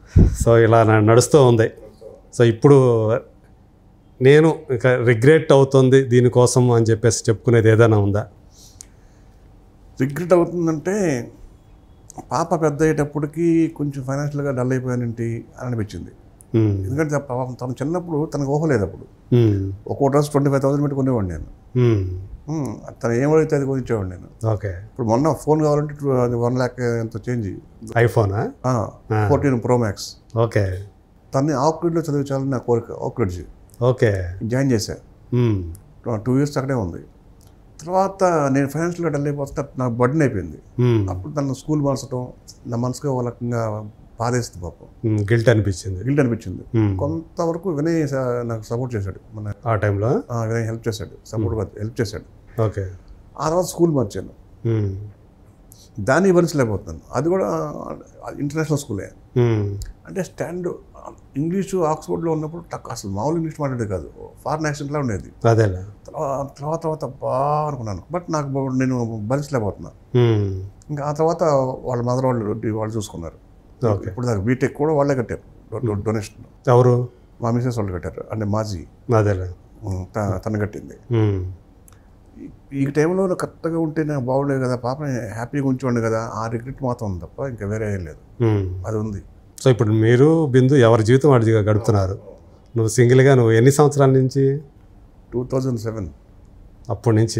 So ఇలా న- నడుస్తూ ఉంది సో ఇప్పుడు నేను ఇక రిగ్రెట్ అవుతుంది దీనికోసం అని చెప్పేసి చెప్పుకునేది ఏదైనా ఉందా రిగ్రెట్ అవుతుందంటే పాప పెద్ద అయ్యేటప్పటికి కొంచెం ఫైనాన్షియల్గా డల్ అయిపోయానంటి అని అనిపించింది ఉమ్, ఎందుకంటే పాపం తను చిన్నప్పుడు తనకు ఊహ లేదు అప్పుడు ఉమ్, ఒక్కో డ్రెస్ ట్వంటీ ఫైవ్ థౌసండ్ పెట్టి కొనేవాడిని నేను ఉమ్, ఉమ్, తను ఏమైతే అది కొనిచ్చేవాడిని నేను ఓకే ఇప్పుడు మొన్న ఫోన్ కావాలంటే టూ- అది వన్ ల్యాక్ ఎంత చేంజ్ ఐఫోనా ఫోర్టీన్ ప్రో మ్యాక్స్ ఓకే తన్ని ఆక్రిడ్లో చదివించాలని నా కోరిక ఆక్రిడ్జ్ ఓకే జాయిన్ చేశా ఉమ్, టూ ఇయర్స్ అక్కడే ఉంది తర్వాత నేను ఫైనాన్షియల్గా డల్ అయిపోతే నాకు బర్డెన్ అయిపోయింది ఉమ్, అప్పుడు తను స్కూల్ మార్చడం నా మనసుగా ఒక రకంగా బాధేస్తుంది పాపం ఉమ్, గిల్ట్ అనిపించింది గిల్ట్ అనిపించింది ఉమ్, కొంతవరకు వినయ్ స- నాకు సపోర్ట్ చేశాడు మన ఆ టైంలో ఆ, వినయ్ హెల్ప్ చేశాడు సపోర్ట్గా హెల్ప్ చేశాడు ఓకే ఆ తర్వాత స్కూల్ మార్చాను ఉమ్, దాన్ని భరించలేకపోతున్నాను అది కూడా ఇంటర్నేషనల్ స్కూలే ఉమ్, అంటే స్టాండ్ ఇంగ్లీషు ఆక్స్ఫోర్డ్లో ఉన్నప్పుడు టక్ అసలు మామూలు ఇంగ్లీష్ మాట్లాడేది కాదు ఫారెన్ యాక్సెంట్లా ఉండేది అదేలే తర్వా- తర్వాత తర్వాత బాగా అనుకున్నాను బట్ నాకు బ- నేను భరించలేకపోతున్నా ఉమ్, ఇంకా ఆ తర్వాత వాళ్ళ మదర్ వాళ్ళు వాళ్ళు చూసుకున్నారు ఓకే ఇప్పుడు దాకా బీటెక్ కూడా వాళ్ళే కట్టారు డొ- డొ- డొనేషన్ ఎవరు మా మిసెస్ వాళ్ళు కట్టారు అంటే మాజీ అదేలే ఉమ్, త- తను కట్టింది ఉమ్, ఈ- ఈ టైంలో కరెక్ట్గా ఉంటే నాకు బాగుండేది కదా పాప హ్యాపీగా ఉంచుకోండి కదా ఆ రిగ్రెట్ మాత్రం ఉంది తప్ప ఇంకా వేరే ఏం లేదు ఉమ్. అది ఉంది సో ఇప్పుడు మీరు బిందు ఎవరి జీవితం వాడి గడుపుతున్నారు నువ్వు సింగిల్గా నువ్వు ఎన్ని సంవత్సరాల నుంచి టూ థౌజండ్ సెవెన్ అప్పటి నుంచి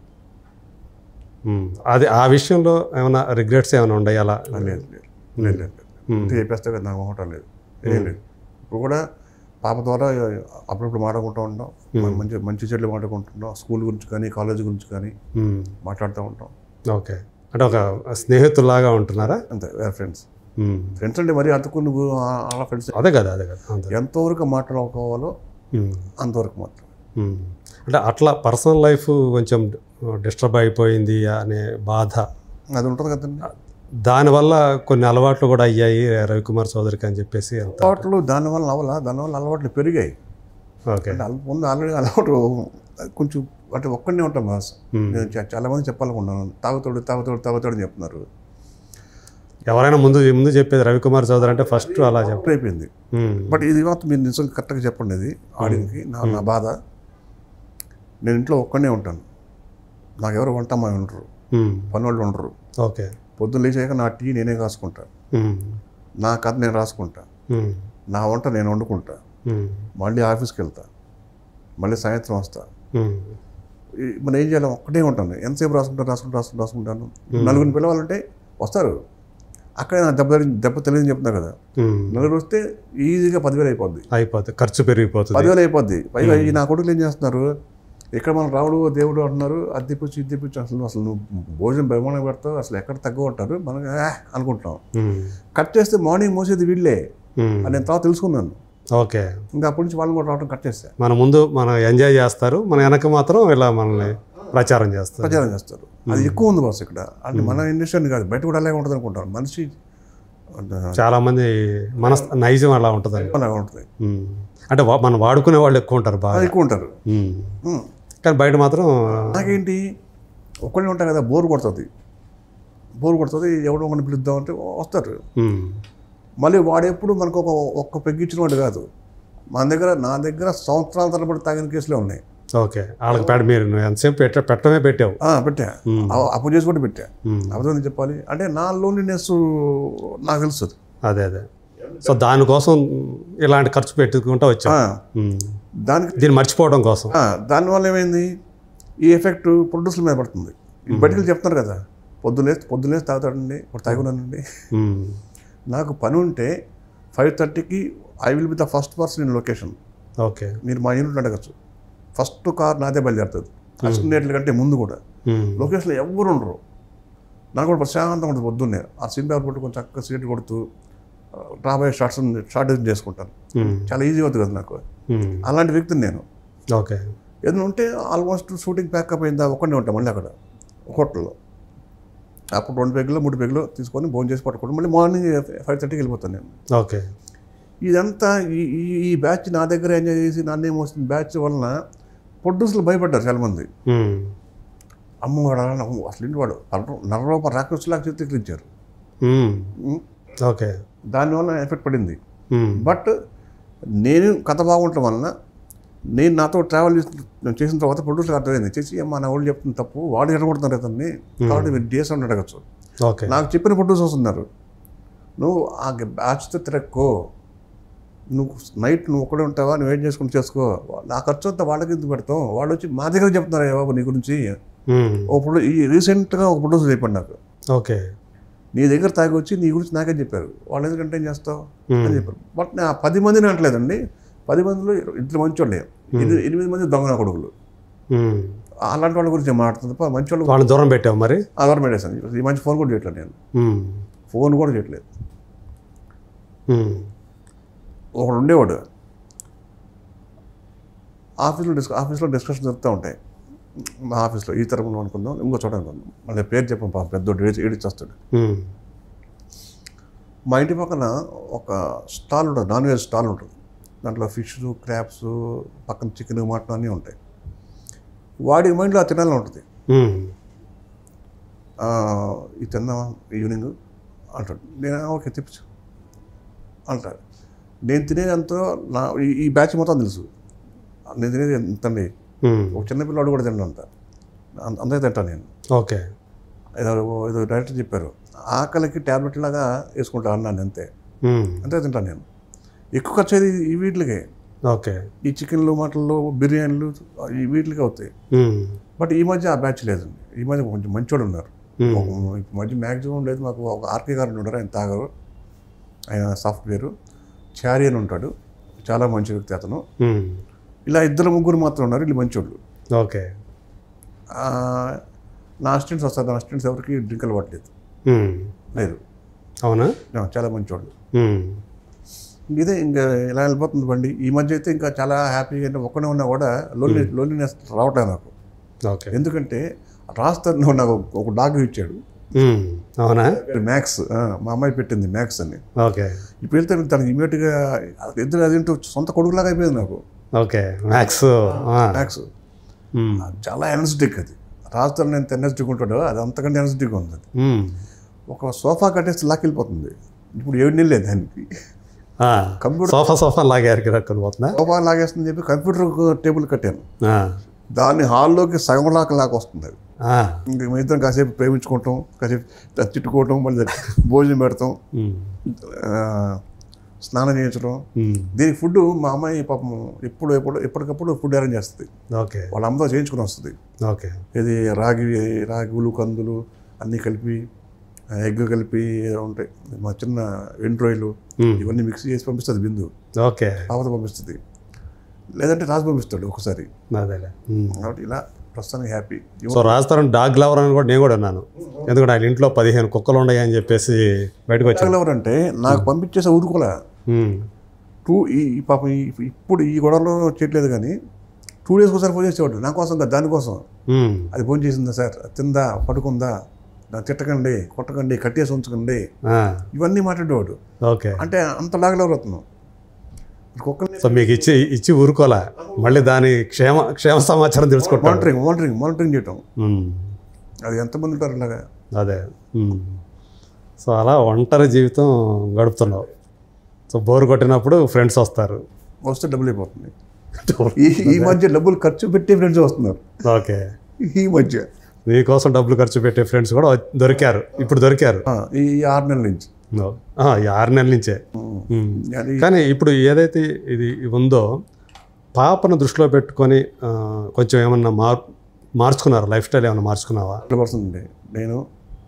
ఉమ్, అది ఆ విషయంలో ఏమైనా రిగ్రెట్స్ ఏమైనా ఉన్నాయి అలా లేదు లేదు లేదు లేదు ఉమ్, ఇంత చెప్పేస్తే కదా నాకు మొహటం లేదు ఏం లేదు ఇప్పుడు కూడా పాప ద్వారా అప్పుడప్పుడు మాట్లాడుకుంటూ ఉంటాం మంచి మంచి చెట్లు మాట్లాడుకుంటున్నాం స్కూల్ గురించి కానీ కాలేజ్ గురించి కానీ ఉమ్, మాట్లాడుతూ ఉంటాం ఓకే అంటే ఒక స్నేహితుల్లాగా ఉంటున్నారా అంతే వేరే ఫ్రెండ్స్ ఉమ్, ఫ్రెండ్స్ అంటే మరి అంతకు నువ్వు ఆ- అలా ఫ్రెండ్స్ అదే కదా అదే కదా అంతే ఎంతవరకు మాట్లాడుకోవాలో ఉమ్, అంతవరకు మాట్లాడు ఉమ్. అంటే అట్లా పర్సనల్ లైఫ్ కొంచెం డిస్టర్బ్ అయిపోయింది అనే బాధ అది ఉంటుంది కదండి దానివల్ల కొన్ని అలవాట్లు కూడా అయ్యాయి రవికుమార్ చౌదరికి అని చెప్పేసి అంత అలవాట్లు దానివల్ల అవల దానివల్ల అలవాట్లు పెరిగాయి ఓకే అంటే అల- ముందు ఆల్రెడీ అలవాటు కొంచెం అంటే ఒక్కడనే ఉంటాం బాస్ ఉమ్. నేను చా- చాలా మంది చెప్పాలనుకున్నాను తాగుతాడు తాగుతాడు తాగుతాడు అని చెప్తున్నారు ఎవరైనా ముందు ముందు చెప్పేది రవికుమార్ చౌదరి అంటే ఫస్ట్ అలా చెప్ప అప్పుడు అయిపోయింది ఉమ్, బట్ ఇది మాత్రం మీరు నిజంగా కరెక్ట్గా చెప్పండి ఇది ఆడియన్కి నా నా బాధ నేను ఇంట్లో ఒక్కడనే ఉంటాను నాకు ఎవరు వంట అమ్మాయి ఉండరు ఉమ్, పని వాళ్ళు ఉండరు ఓకే పొద్దున్న లేచాక నా టీ నేనే కాసుకుంటా ఉమ్, నా కథ నేను రాసుకుంటా ఉమ్, నా వంట నేను వండుకుంటా ఉమ్, మళ్ళీ ఆఫీస్కి వెళ్తా మళ్ళీ సాయంత్రం వస్తా ఉమ్, ఈ- మనం ఏం చేయాలి ఒక్కటే ఉంటాను ఎంతసేపు రాసుకుంటాను రాసుకుంటా రాసుకుంటా రాసుకుంటాను నలుగురిని పిలవాలంటే వస్తారు అక్కడే నా దెబ్బ తగిలి- దెబ్బ తెలియని చెప్తున్నా కదా ఉమ్. నలుగురు వస్తే ఈజీగా పదివేలు అయిపోద్ది అయిపోతుంది ఖర్చు పెరిగిపోతుంది పదివేలు అయిపోద్ది పైగా ఈ నా కొడుకులు ఏం చేస్తున్నారు ఇక్కడ మన రావుడు దేవుడు అంటున్నారు అది తెప్పించి ఇది తెప్పించి అసలు అసలు నువ్వు భోజనం బ్రహ్మాండంగా పెడతావు అసలు ఎక్కడ తక్కువ ఉంటారు మనం "ఆ" అనుకుంటాం ఉమ్, కట్ చేస్తే మార్నింగ్ మోసేది వీళ్ళే ఉమ్, అని నేను తర్వాత తెలుసుకున్నాను ఓకే ఇంకా అప్పటి నుంచి వాళ్ళని కూడా రావడం కట్ చేస్తా మన ముందు మనం ఎంజాయ్ చేస్తారు మన వెనక మాత్రం ఇలా మనల్ని ప్రచారం చేస్తారు ప్రచారం చేస్తారు అది ఎక్కువ ఉంది బాస్ ఇక్కడ అంటే మన ఇండస్ట్రీ అని కాదు బయట కూడా అలాగే ఉంటుంది అనుకుంటాను మనిషి చాలా మంది మన నైజం అలా ఉంటుంది అలాగే ఉంటుంది అంటే వా- మనం వాడుకునే వాళ్ళు ఎక్కువ ఉంటారు బాగా అది ఎక్కువ ఉంటారు ఉమ్. ఉమ్. కానీ బయట మాత్రం నాకేంటి ఒక్కడే ఉంటాయి కదా బోర్ కొడుతుంది బోర్ కొడుతుంది ఎవడో ఒకరిని పిలుద్దామంటే వస్తారు ఉమ్, మళ్ళీ వాడెప్పుడు మనకు ఒక ఒక్క పెగ్గిచ్చిన వాడు కాదు మన దగ్గర నా దగ్గర సంవత్సరాల తరబడి తాగిన కేసులే ఉన్నాయి ఓకే వాళ్ళకి పెడ మీరు నువ్వు ఎంతసేపు పెట్ట పెట్టమే పెట్టావు ఆ, పెట్టా ఉమ్, అ- అప్పు చేసి కూడా పెట్టా ఉమ్, అబద్ధం చెప్పాలి అంటే నా లోన్లీనెస్ నాకు తెలుస్తుంది అదే అదే సో దానికోసం ఇలాంటి ఖర్చు పెట్టుకుంటూ వచ్చాం ఆ, ఉమ్. దానికి దీన్ని మర్చిపోవడం కోసం ఆ, దానివల్ల ఏమైంది ఈ ఎఫెక్ట్ ప్రొడ్యూసర్ మీద పడుతుంది ఈ బయటకు చెప్తున్నారు కదా పొద్దులేసి పొద్దులేసి తాగుతాడండి ఇప్పుడు తాగున్నానండి ఉమ్, నాకు పని ఉంటే ఫైవ్ థర్టీకి I will be the first person in location okay మీరు మా యూనిట్లో అడగచ్చు ఫస్ట్ కార్ నాదే బయలుదేరుతుంది అసిస్టెంట్ల కంటే ముందు కూడా ఉమ్, లొకేషన్లో ఎవ్వరు ఉండరు నాకు కూడా ప్రశాంతంగా ఉంటుంది పొద్దున్నే ఆ సిమ్ పేపర్ పట్టుకొని చక్కగా సిగరెట్ కొడుతూ ఆ, రాబోయే షార్ట్స్ షార్ట్ చేసుకుంటాను ఉమ్, చాలా ఈజీ అవుతుంది కదా నాకు ఉమ్, అలాంటి వ్యక్తిని నేను ఓకే ఏదైనా ఉంటే ఆల్మోస్ట్ షూటింగ్ ప్యాకప్ అయిందా ఒక్కడే ఉంటాం మళ్ళీ అక్కడ హోటల్లో అప్పుడు రెండు పెగ్గులు మూడు పెగ్గులు తీసుకొని భోజనం చేసి పట్టుకోవడం మళ్ళీ మార్నింగ్ ఫైవ్ థర్టీకి వెళ్ళిపోతాను నేను ఓకే ఇదంతా ఈ ఈ- ఈ బ్యాచ్ నా దగ్గర ఎంజాయ్ చేసి నన్ను ఏమొస్తుంది బ్యాచ్ వలన ప్రొడ్యూసర్లు భయపడ్డారు చాలామంది ఉమ్, అమ్మవాడు అలా నవ్వు అసలు ఇంటి వాడు నర్రూప రాక్షసులాగా చిత్రీకరించారు ఉమ్, ఉం? ఓకే దానివల్ల ఎఫెక్ట్ పడింది ఉమ్, బట్ నేను కథ బాగుండటం వలన నేను నాతో ట్రావెల్ చేసిన తర్వాత ప్రొడ్యూసర్ అర్థమైంది చేసి మన వాళ్ళు చెప్తుంది తప్పు వాడు ఎడగొడుతున్నారు అతన్ని కాబట్టి మీరు డిఎస్ అని అడగచ్చు ఓకే నాకు చెప్పిన ప్రొడ్యూసర్స్ ఉన్నారు నువ్వు ఆ బ్యాచ్తో తిరక్కో నువ్వు నైట్ నువ్వు ఒక్కడే ఉంటావా నువ్వు వెయిట్ చేసుకుని చేసుకో నా ఖర్చు అంతా వాళ్ళకి ఎందుకు పెడతాం వాళ్ళు వచ్చి మా దగ్గర చెప్తున్నారు "ఏ బాబు నీ గురించి ఉమ్, ఒక ప్రొడ్యూ ఈ రీసెంట్గా ఒక ప్రొడ్యూసర్ చెప్పాడు నాకు ఓకే నీ దగ్గర తాగి వచ్చి నీ గురించి నాకే చెప్పారు వాళ్ళు ఎందుకంటే ఏం చేస్తావు ఉమ్, అని చెప్పారు బట్ నా పది మందిని అంటలేదండి పది మందిలో ఇద్దరు మంచోళ్ళే ఎనిమిది ఎనిమిది మంది దొంగ నా కొడుకులు ఉమ్. అలాంటి వాళ్ళ గురించి నేను మాట్లాడుతుంది తప్ప మంచి వాళ్ళు వాళ్ళని దూరం పెట్టావు మరి ఆధార్ పెట్టేసాను ఈ మంచి ఫోన్ కూడా చేయట్లేదు నేను ఉమ్, ఫోన్ కూడా చేయట్లేదు ఉమ్, ఒకడు ఉండేవాడు ఆఫీస్లో డిస్క ఆఫీస్లో డిస్కషన్ జరుగుతూ ఉంటాయి మా ఆఫీస్లో ఈ తరపున అనుకుందాం ఇంకో చోట అనుకుందాం మళ్ళీ పేరు చెప్పాం పాప పెద్దోడు ఏడి ఏడిచ్చేస్తాడు ఉమ్, మా ఇంటి పక్కన ఒక స్టాల్ ఉంటుంది నాన్ వెజ్ స్టాల్ ఉంటుంది దాంట్లో ఫిష్ క్రాప్స్ పక్కన చికెన్ మటన్ అన్నీ ఉంటాయి వాడి మైండ్లో ఆ తినాలని ఉంటుంది ఉమ్, ఆ, ఇది తిందామా ఈవినింగ్ అంటాడు నేను "ఆ, ఓకే తెప్పించు అంటాడు నేను తినేదంతా నా ఈ- ఈ బ్యాచ్ మొత్తం తెలుసు నేను తినేది ఎంతండి ఉమ్, ఒక చిన్న పిల్లాడు కూడా తినంత అంతే తింటాను నేను ఓకే ఏదో ఏదో డైరెక్టర్ చెప్పారు ఆకలికి ట్యాబ్లెట్ లాగా వేసుకుంటా అన్నాను అంతే ఉమ్, అంతే తింటాను నేను ఎక్కువ ఖర్చు అయ్యేది ఈ వీటికే ఓకే ఈ చికెన్లు మటన్లు బిర్యానీలు ఈ వీటికే అవుతాయి ఉమ్, బట్ ఈ మధ్య ఆ బ్యాచ్ లేదండి ఈ మధ్య కొంచెం మంచోడు ఉన్నారు ఉమ్, ఒక ఈ మధ్య మ్యాక్సిమం లేదు మాకు ఒక ఆర్కే గారు ఉన్నారు ఆయన తాగరు ఆయన సాఫ్ట్వేర్ చారి అని ఉంటాడు చాలా మంచి వ్యక్తి అతను ఉమ్, ఇలా ఇద్దరు ముగ్గురు మాత్రం ఉన్నారు వీళ్ళు మంచోళ్ళు ఓకే ఆ, నా అసిస్టెంట్స్ వస్తారు నా అసిస్టెంట్స్ ఎవరికి డ్రింక్ అలవాట్లేదు ఉమ్, లేదు అవునా ఆ, చాలా మంచోళ్ళు ఉమ్, ఇదే ఇంకా ఇలా వెళ్ళిపోతుంది బండి ఈ మధ్య అయితే ఇంకా చాలా హ్యాపీగా అంటే ఒక్కనే ఉన్నా కూడా లోన్లీ లోన్లీనెస్ రావట్లేదు నాకు ఓకే ఎందుకంటే రాస్తాను నాకు ఒక డాగ్ ఇచ్చాడు ఉమ్, అవునా మ్యాక్స్ ఆ, మా అమ్మాయి పెట్టింది మ్యాక్స్ అని ఓకే ఇప్పుడు వెళ్తే తనకి ఇమీడియట్గా ఇద్దరు అదేంటో సొంత కొడుకులాగా అయిపోయింది నాకు ఓకే మ్యాథ్స్ ఆ, మ్యాక్స్ ఉమ్, చాలా ఎనర్జెటిక్ అది రాజధాని ఎంత ఎనర్జెటిక్ ఉంటాడో అది అంతకంటే ఎనర్జెటిక్ ఉంది అది ఉమ్, ఒక సోఫా కట్టేసి లాక్కెళ్ళిపోతుంది ఇప్పుడు ఏడు నెలలు లేదు దానికి ఆ, కంప్యూటర్ సోఫా సోఫా లాగారు రక్కలు పోతుందా సోఫా లాగేస్తుంది చెప్పి కంప్యూటర్ టేబుల్ కట్టాను ఆ, దాన్ని హాల్లోకి సగం లాక లాగా వస్తుంది అది ఆ, ఇంక మీ ఇద్దరం కాసేపు ప్రేమించుకుంటాం కాసేపు తిట్టుకోవటం మళ్ళీ భోజనం పెడతాం ఉమ్, ఆ, స్నానం చేయించడం ఉమ్, దీనికి ఫుడ్ మా అమ్మాయి పాపం ఎప్పుడు ఎప్పుడు ఎప్పటికప్పుడు ఫుడ్ అరేంజ్ చేస్తుంది ఓకే వాళ్ళ అమ్మతో చేయించుకుని వస్తుంది ఓకే ఇది రాగి రాగులు కందులు అన్నీ కలిపి ఎగ్ కలిపి ఏదో ఉంటాయి మా చిన్న ఎండ్రాయిలు ఉమ్, ఇవన్నీ మిక్స్ చేసి పంపిస్తుంది బిందు ఓకే పాపతో పంపిస్తుంది లేదంటే రాజు పంపిస్తాడు ఒకసారి అదేలే ఉమ్. కాబట్టి ఇలా ప్రస్తుతానికి happy so Rajasthan dog lover అని కూడా నేను కూడా అన్నాను ఎందుకంటే ఆయన ఇంట్లో పదిహేను కుక్కలు ఉన్నాయి అని చెప్పేసి బయటకు వచ్చాను ఎవరంటే నాకు పంపించేసే ఊరుకోలే ఉమ్, టూ ఈ ఈ పాపం ఈ ఇప్పుడు ఈ గొడవలో చేయట్లేదు కానీ టూ డేస్కి ఒకసారి ఫోన్ చేసేవాడు నా కోసం కాదు దానికోసం ఉమ్, అది ఫోన్ చేసిందా సార్ తిందా పడుకుందా నా తిట్టకండి కొట్టకండి కట్టేసి ఉంచకండి ఆ, ఇవన్నీ మాట్లాడేవాడు ఓకే అంటే అంత లాగలేవరుతున్నాం కుక్కల్ని సో మీకు ఇచ్చి ఇచ్చి ఊరుకోలే మళ్ళీ దాని క్షేమ క్షేమ సమాచారం తెలుసుకుంటాం మానిటరింగ్ మానిటరింగ్ మానిటరింగ్ చేయటం ఉమ్, అది ఎంతమంది ఉంటారు ఇలాగా అదే ఉమ్. సో అలా ఒంటరి జీవితం గడుపుతున్నావు సో బోర్ కొట్టినప్పుడు ఫ్రెండ్స్ వస్తారు వస్తే డబ్బులు అయిపోతుంది ఈ ఈ మధ్య డబ్బులు ఖర్చు పెట్టే ఫ్రెండ్స్ వస్తున్నారు ఓకే ఈ మధ్య నీకోసం డబ్బులు ఖర్చు పెట్టే ఫ్రెండ్స్ కూడా వ- దొరికారు ఇప్పుడు దొరికారు ఆ, ఈ ఆరు నెలల నుంచి ఆ, ఈ ఆరు నెలల నుంచే ఉమ్. అది కానీ ఇప్పుడు ఏదైతే ఇది ఉందో పాపను దృష్టిలో పెట్టుకొని ఆ, కొంచెం ఏమన్నా మార్ మార్చుకున్నారా లైఫ్ స్టైల్ ఏమన్నా మార్చుకున్నావా హండ్రెడ్ పర్సెంట్ నేను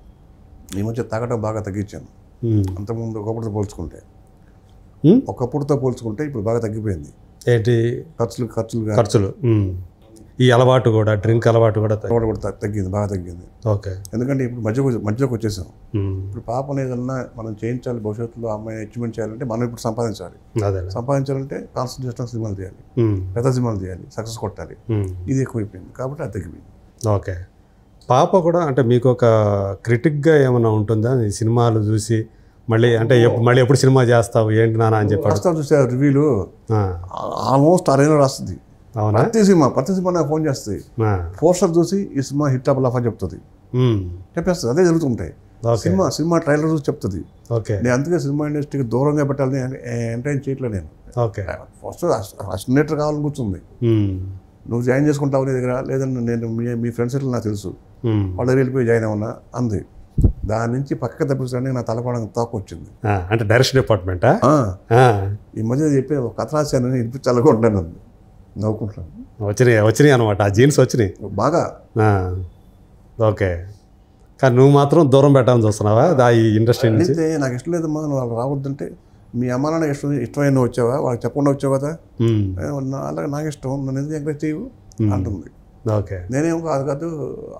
ఈ మధ్య తాగడం బాగా తగ్గించాను ఉమ్. అంతకుముందు ఒకప్పుడుతో పోల్చుకుంటే ఉమ్? ఒకప్పుడుతో పోల్చుకుంటే ఇప్పుడు బాగా తగ్గిపోయింది ఏంటి ఖర్చులు ఖర్చులు కానీ ఖర్చులు ఉమ్. ఈ అలవాటు కూడా డ్రింక్ అలవాటు కూడా తగ్గి- కూడా కూడా త- తగ్గింది బాగా తగ్గింది ఓకే ఎందుకంటే ఇప్పుడు మధ్యకు మధ్యలోకి వచ్చేసాం ఉమ్. ఇప్పుడు పాపను ఏదన్నా మనం చేయించాలి భవిష్యత్తులో ఆ అమ్మాయిని అచీవ్మెంట్ చేయాలంటే మనం ఇప్పుడు సంపాదించాలి అదే సంపాదించాలంటే కాన్సన్ట్రేషన్ సినిమాలు చేయాలి ఉమ్. పెద్ద సినిమాలు చేయాలి సక్సెస్ కొట్టాలి ఉమ్. ఇది ఎక్కువైపోయింది కాబట్టి అది తగ్గిపోయింది ఓకే పాప కూడా అంటే మీకు ఒక క్రిటిక్గా ఏమైనా ఉంటుందా ఈ సినిమాలు చూసి మళ్ళీ అంటే ఎప్పు- మళ్ళీ ఎప్పుడు సినిమా చేస్తావు ఏంటి నాన్న అని చెప్పాడు ప్రస్తుతం చూసే రివ్యూలు ఆ, ఆల్మోస్ట్ అరేనా రాస్తుంది అవునా ప్రతి సినిమా ప్రతి సినిమా నాకు ఫోన్ చేస్తుంది ఆ, పోస్టర్ చూసి ఈ సినిమా హిట్ అప్ అని చెప్తుంది ఉమ్, చెప్పేస్తుంది అదే జరుగుతుంటాయి ఓకే సినిమా సినిమా ట్రైలర్ చూసి చెప్తుంది ఓకే నేను అందుకే సినిమా ఇండస్ట్రీకి దూరంగా పెట్టాలని ఎంటర్టైన్ చేయట్లేదు నేను ఓకే ఫస్ట్ అసినేటర్ కావాలని కూర్చుంది మ్మ్. నువ్వు జాయిన్ చేసుకుంటావు నీ దగ్గర లేదని నేను మీ మీ ఫ్రెండ్స్ ఎట్లా నాకు తెలుసు మ్మ్. వాళ్ళ దగ్గర వెళ్ళిపోయి జాయిన్ అవ్వనా అంది దాని నుంచి పక్కకు తప్పించడానికి నా తలపడానికి తోక వచ్చింది ఆ, అంటే డైరెక్షన్ డిపార్ట్మెంటా ఆ, ఆ, ఈ మధ్య చెప్పి ఒక కథ రాశానని వినిపించాలనుకుంటున్నాను నవ్వుకుంటాను వచ్చినాయి వచ్చినాయి అనమాట ఆ జీన్స్ వచ్చినాయి బాగా ఆ, ఓకే కానీ నువ్వు మాత్రం దూరం పెట్టాలని చూస్తున్నావా దా ఈ ఇండస్ట్రీ నుంచి అయితే నాకు ఇష్టం లేదమ్మా నువ్వు వాళ్ళు రావద్దంటే మీ అమ్మ నాన్న ఇష్టం ఇష్టమైన నువ్వు వచ్చావా వాళ్ళకి చెప్పకుండా వచ్చావు కదా మ్మ్. ఏ, నా- అలాగే నాకు ఇష్టం నన్ను ఎందుకు ఎంకరేజ్ చేయవు అంటుంది ఓకే నేనేం కాదు కాదు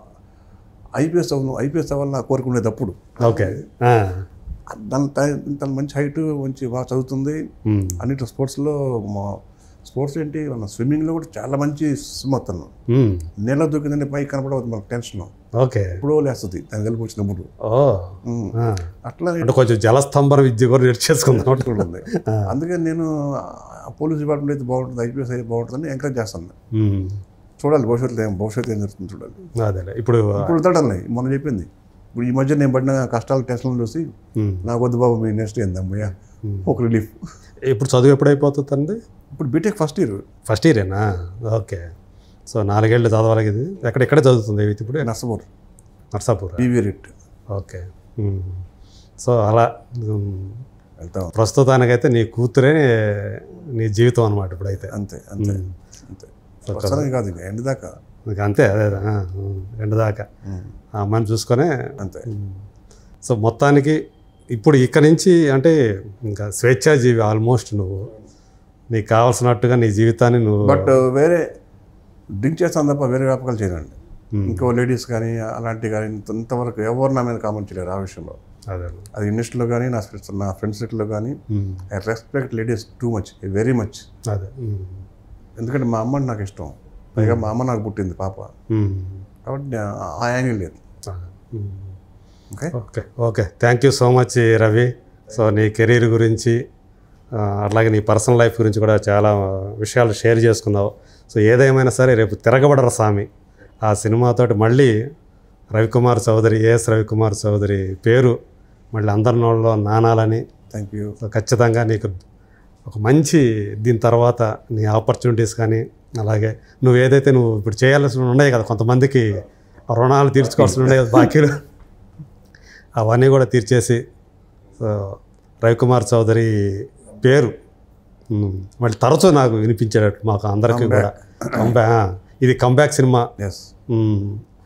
ఐపీఎస్ అవ్వను ఐపీఎస్ అవ్వాలని నా కోరుకునేది అప్పుడు ఓకే ఆ, దాని తన మంచి హైట్ మంచి బాగా చదువుతుంది మ్మ్. అన్నిట్లో స్పోర్ట్స్లో మా స్పోర్ట్స్ ఏంటి మన స్విమ్మింగ్లో కూడా చాలా మంచి స్విమ్ అవుతాను మ్మ్. నీళ్ళ దూకిందంటే పైకి కనపడవద్దు మనకు టెన్షన్ ఓకే ఎప్పుడో లేస్తుంది దాని కలిపి వచ్చినప్పుడు ఓ ఉమ్. ఆ. అట్లా అంటే కొంచెం జలస్తంభన విద్య కూడా నేర్చేసుకుందాం ఉంటుంది అందుకని నేను ఆ పోలీస్ డిపార్ట్మెంట్ అయితే బాగుంటుంది ఐపీఎస్ అయితే బాగుంటుందని ఎంకరేజ్ చేస్తాను మ్మ్. చూడాలి భవిష్యత్తులో ఏం భవిష్యత్తు ఏం జరుగుతుంది చూడాలి అదేలే ఇప్పుడు ఇప్పుడు వదలడంలే మొన్న చెప్పింది ఇప్పుడు ఈ మధ్య నేను పడిన కష్టాలు టెన్షన్లు చూసి మ్మ్. నాకు వద్దు బాబు మీ నెక్స్ట్ ఏందమ్మయ్యా ఒక రిలీఫ్ ఇప్పుడు చదువు ఎప్పుడు అయిపోతుంది ఇప్పుడు బీటెక్ ఫస్ట్ ఇయర్ ఫస్ట్ ఇయరేనా ఓకే సో నాలుగేళ్ళు చదవాలి ఇది ఎక్కడ ఇక్కడే చదువుతుంది ఇది ఇప్పుడు Narsapur Narsapur BVRIT okay మ్మ్. సో అలా మ్మ్. వెళ్తాం ప్రస్తుతానికైతే నీ కూతురే నీ జీవితం అనమాట ఇప్పుడైతే అంతే అంతే అంతే ప్రస్తుతానికి కాదు ఇంకా ఎండ్ దాకా ఇంకా అంతే అదే ఆ, మ్మ్. ఎండ్ దాకా ఉమ్, ఆ అమ్మాయిని చూసుకొనే అంతే సో మొత్తానికి ఇప్పుడు ఇక్కడి నుంచి అంటే ఇంకా స్వేచ్ఛాజీవి ఆల్మోస్ట్ నువ్వు నీకు కావాల్సినట్టుగా నీ జీవితాన్ని నువ్వు బట్ వేరే డ్రింక్ చేస్తాను తప్ప వేరే వ్యాపకాలు చేయనండి ఇంకో లేడీస్ కానీ అలాంటివి కానీ ఇంత- ఇంతవరకు ఎవరు నా మీద కామెంట్ చేయలేరు ఆ విషయంలో అదే అది ఇండస్ట్రీలో కానీ నా ఫ్రెండ్స్ నా ఫ్రెండ్స్ సెట్లో కానీ మ్మ్. I respect ladies too much very much అదే మ్మ్. ఎందుకంటే మా అమ్మ అంటే నాకు ఇష్టం పైగా మా అమ్మ నాకు పుట్టింది పాప మ్మ్. కాబట్టి నే- ఆ యాంగిల్ లేదు అదే. మ్మ్. Okay okay okay thank you so much Ravi so నీ కెరీర్ గురించి ఆ, అట్లాగే నీ పర్సనల్ లైఫ్ గురించి కూడా చాలా విషయాలు షేర్ చేసుకున్నావు సో ఏదేమైనా సరే రేపు తిరగబడరు స్వామి ఆ సినిమాతోటి మళ్ళీ రవికుమార్ చౌదరి ఏఎస్ రవికుమార్ చౌదరి పేరు మళ్ళీ అందరి నోళ్ళలో నానాలని థ్యాంక్ యూ సో ఖచ్చితంగా నీకు ఒక మంచి దీని తర్వాత నీ ఆపర్చునిటీస్ కానీ అలాగే నువ్వు ఏదైతే నువ్వు ఇప్పుడు చేయాల్సి ఉన్నాయి కదా కొంతమందికి రుణాలు తీర్చుకోవాల్సి ఉన్నాయి కదా బాకీలు అవన్నీ కూడా తీర్చేసి సో రవికుమార్ చౌదరి పేరు ఉమ్, మళ్ళీ తరచూ నాకు వినిపించేటట్టు మాకు అందరికీ కూడా కంబ్యా ఇది కంబ్యాక్ సినిమా ఎస్ ఉమ్,